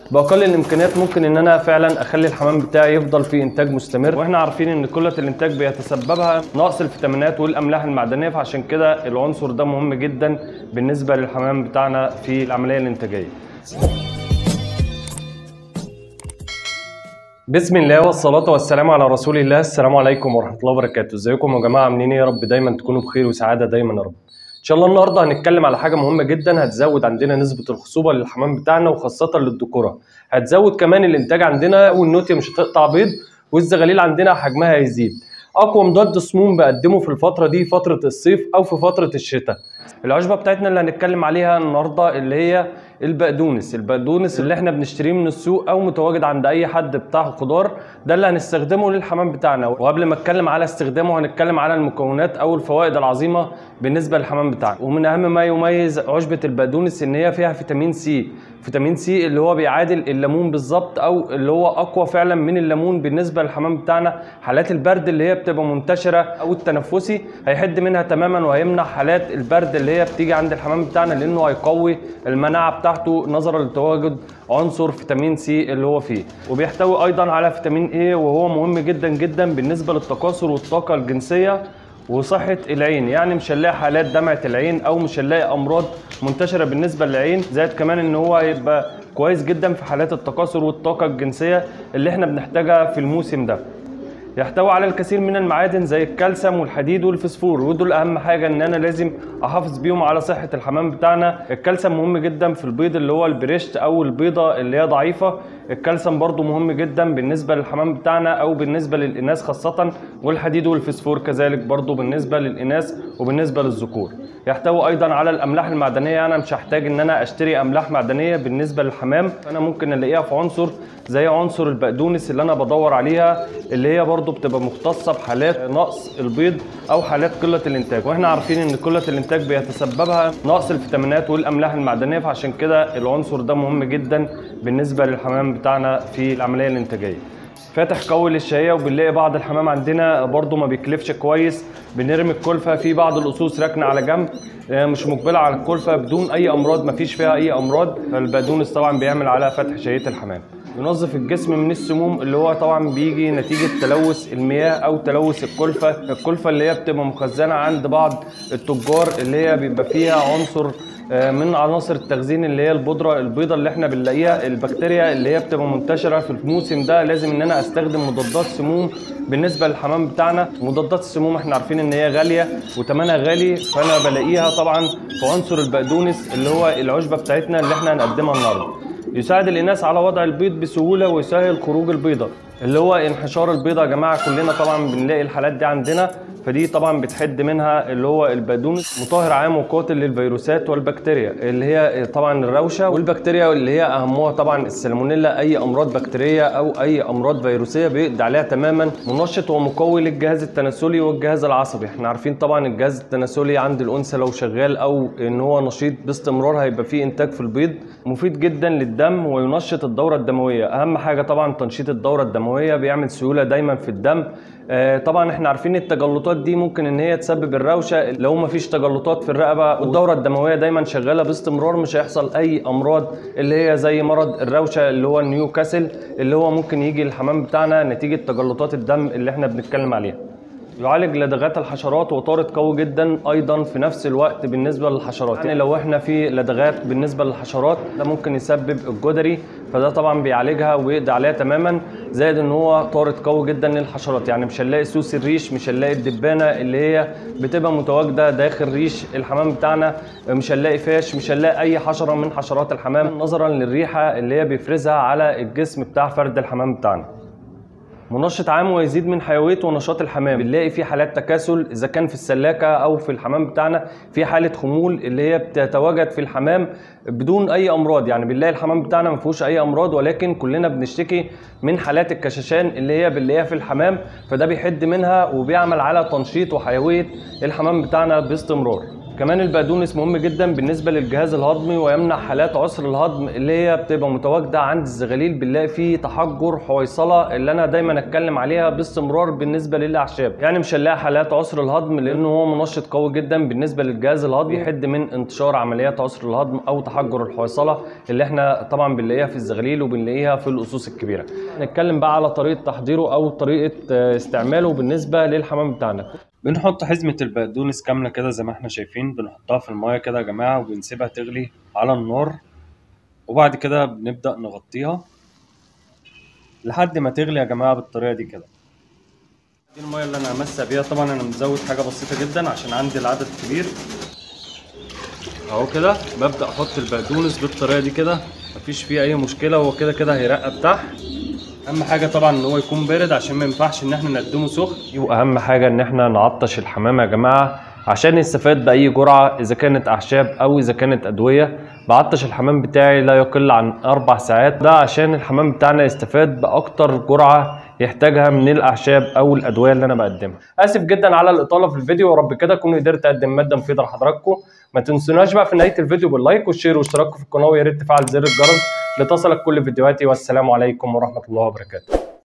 باقل الامكانيات ممكن ان انا فعلا اخلي الحمام بتاعي يفضل في انتاج مستمر واحنا عارفين ان قله الانتاج بيتسببها نقص الفيتامينات والاملاح المعدنيه فعشان كده العنصر ده مهم جدا بالنسبه للحمام بتاعنا في العمليه الانتاجيه بسم الله والصلاة والسلام على رسول الله السلام عليكم ورحمة الله وبركاته ازيكم يا جماعة عاملين ايه يا رب دايما تكونوا بخير وسعادة دايما يا رب ان شاء الله النهارده هنتكلم على حاجة مهمة جدا هتزود عندنا نسبة الخصوبة للحمام بتاعنا وخاصة للذكورة هتزود كمان الانتاج عندنا والنوتيا مش هتقطع بيض والزغاليل عندنا حجمها هيزيد اقوى مضاد سموم بقدمه في الفترة دي فترة الصيف او في فترة الشتاء العشبة بتاعتنا اللي هنتكلم عليها النهارده اللي هي البقدونس البقدونس اللي احنا بنشتريه من السوق او متواجد عند اي حد بتاع خضار ده اللي هنستخدمه للحمام بتاعنا وقبل ما اتكلم على استخدامه هنتكلم على المكونات او الفوائد العظيمه بالنسبه للحمام بتاعنا ومن اهم ما يميز عشبه البقدونس ان هي فيها فيتامين سي فيتامين سي اللي هو بيعادل الليمون بالظبط او اللي هو اقوى فعلا من الليمون بالنسبه للحمام بتاعنا حالات البرد اللي هي بتبقى منتشره او التنفسي هيحد منها تماما وهيمنع حالات البرد اللي هي بتيجي عند الحمام بتاعنا لانه هيقوي المناعه بتاعته نظرا لتواجد عنصر فيتامين سي اللي هو فيه وبيحتوي ايضا على فيتامين اي وهو مهم جدا جدا بالنسبه للتكاثر والطاقه الجنسيه وصحة العين يعني مش هنلاقي حالات دمعة العين أو مش هنلاقي أمراض منتشرة بالنسبة للعين زائد كمان إن هو هيبقى كويس جدا في حالات التكاثر والطاقة الجنسية اللي إحنا بنحتاجها في الموسم ده يحتوي على الكثير من المعادن زي الكالسيوم والحديد والفسفور ودول اهم حاجه ان انا لازم احافظ بيهم على صحه الحمام بتاعنا الكالسيوم مهم جدا في البيض اللي هو البريشت او البيضه اللي هي ضعيفه الكالسيوم برضو مهم جدا بالنسبه للحمام بتاعنا او بالنسبه للاناث خاصه والحديد والفسفور كذلك برضو بالنسبه للاناث وبالنسبه للذكور يحتوي ايضا على الاملاح المعدنيه انا مش هحتاج ان انا اشتري املاح معدنيه بالنسبه للحمام انا ممكن الاقيها في عنصر زي عنصر البقدونس اللي انا بدور عليها اللي هي برضو بتبقى مختصه بحالات نقص البيض او حالات قله الانتاج واحنا عارفين ان قله الانتاج بيتسببها نقص الفيتامينات والاملاح المعدنيه فعشان كده العنصر ده مهم جدا بالنسبه للحمام بتاعنا في العمليه الانتاجيه فاتح قوي للشهيه وبنلاقي بعض الحمام عندنا برضو ما بيكلفش كويس بنرمي الكلفه في بعض الاصوص راكنه على جنب مش مقبله على الكلفه بدون اي امراض ما فيش فيها اي امراض فالبقدونس طبعا بيعمل على فتح شهيه الحمام ينظف الجسم من السموم اللي هو طبعا بيجي نتيجه تلوث المياه او تلوث الكلفه الكلفه اللي هي بتبقى مخزنه عند بعض التجار اللي هي بيبقى فيها عنصر من عناصر التخزين اللي هي البودره البيضه اللي احنا بنلاقيها البكتيريا اللي هي بتبقى منتشره في الموسم ده لازم ان انا استخدم مضادات سموم بالنسبه للحمام بتاعنا مضادات السموم احنا عارفين ان هي غاليه وثمنها غالي فانا بلاقيها طبعا في عنصر البقدونس اللي هو العشبه بتاعتنا اللي احنا هنقدمها النهارده يساعد الاناث على وضع البيض بسهوله ويسهل خروج البيضه اللي هو انحشار البيضه يا جماعه كلنا طبعا بنلاقي الحالات دي عندنا فدي طبعا بتحد منها اللي هو البقدونس مطهر عام وقاتل للفيروسات والبكتيريا اللي هي طبعا الروشه والبكتيريا اللي هي اهمها طبعا السالمونيلا اي امراض بكتيريه او اي امراض فيروسيه بيقضي عليها تماما منشط ومقوي للجهاز التناسلي والجهاز العصبي احنا عارفين طبعا الجهاز التناسلي عند الانثى لو شغال او ان هو نشيط باستمرار هيبقى فيه انتاج في البيض مفيد جدا للدم وينشط الدوره الدمويه اهم حاجه طبعا تنشيط الدوره الدمويه بيعمل سيوله دايما في الدم آه طبعا احنا عارفين التجلطات دي ممكن ان هي تسبب الروشه لو ما فيش تجلطات في الرقبه والدوره الدمويه دايما شغاله باستمرار مش هيحصل اي امراض اللي هي زي مرض الروشه اللي هو النيوكاسل اللي هو ممكن يجي الحمام بتاعنا نتيجه تجلطات الدم اللي احنا بنتكلم عليها يعالج لدغات الحشرات وطارد قوي جدا ايضا في نفس الوقت بالنسبه للحشرات يعني لو احنا في لدغات بالنسبه للحشرات ده ممكن يسبب الجدري فده طبعا بيعالجها ويقضي عليها تماما زائد ان هو طارد قوي جدا للحشرات يعني مش هنلاقي سوس الريش مش هنلاقي الدبانه اللي هي بتبقى متواجده داخل ريش الحمام بتاعنا مش هنلاقي فاش مش هنلاقي اي حشره من حشرات الحمام نظرا للريحه اللي هي بيفرزها على الجسم بتاع فرد الحمام بتاعنا منشط عام ويزيد من حيويه ونشاط الحمام بنلاقي في حالات تكاسل اذا كان في السلاكه او في الحمام بتاعنا في حاله خمول اللي هي بتتواجد في الحمام بدون اي امراض يعني بنلاقي الحمام بتاعنا ما فيهوش اي امراض ولكن كلنا بنشتكي من حالات الكشاشان اللي هي بنلاقيها في الحمام فده بيحد منها وبيعمل على تنشيط وحيويه الحمام بتاعنا باستمرار كمان البقدونس مهم جدا بالنسبه للجهاز الهضمي ويمنع حالات عسر الهضم اللي هي بتبقى متواجده عند الزغاليل بنلاقي فيه تحجر حويصله اللي انا دايما اتكلم عليها باستمرار بالنسبه للاعشاب يعني مش هنلاقي حالات عسر الهضم لانه هو منشط قوي جدا بالنسبه للجهاز الهضمي يحد من انتشار عمليات عسر الهضم او تحجر الحويصله اللي احنا طبعا بنلاقيها في الزغاليل وبنلاقيها في الاسوس الكبيره نتكلم بقى على طريقه تحضيره او طريقه آه، استعماله بالنسبه للحمام بتاعنا بنحط حزمة البقدونس كاملة كده زي ما احنا شايفين بنحطها في المية كده يا جماعة وبنسيبها تغلي على النار وبعد كده بنبدأ نغطيها لحد ما تغلي يا جماعة بالطريقة دي كده دي المية اللي أنا همسها بيها طبعا أنا مزود حاجة بسيطة جدا عشان عندي العدد كبير اهو كده ببدأ أحط البقدونس بالطريقة دي كده مفيش فيه أي مشكلة هو كده كده هيرقى تحت اهم حاجه طبعا ان هو يكون بارد عشان ما ينفعش ان احنا نقدمه سخن واهم حاجه ان احنا نعطش الحمام يا جماعه عشان يستفاد باي جرعه اذا كانت اعشاب او اذا كانت ادويه بعطش الحمام بتاعي لا يقل عن اربع ساعات ده عشان الحمام بتاعنا يستفاد باكتر جرعه يحتاجها من الاعشاب او الادويه اللي انا بقدمها اسف جدا على الاطاله في الفيديو ورب كده اكون قدرت اقدم ماده مفيده لحضراتكم ما تنسوناش بقى في نهايه الفيديو باللايك والشير والاشتراك في القناه ويا ريت تفعل زر الجرس لتصلك كل فيديوهاتي والسلام عليكم ورحمه الله وبركاته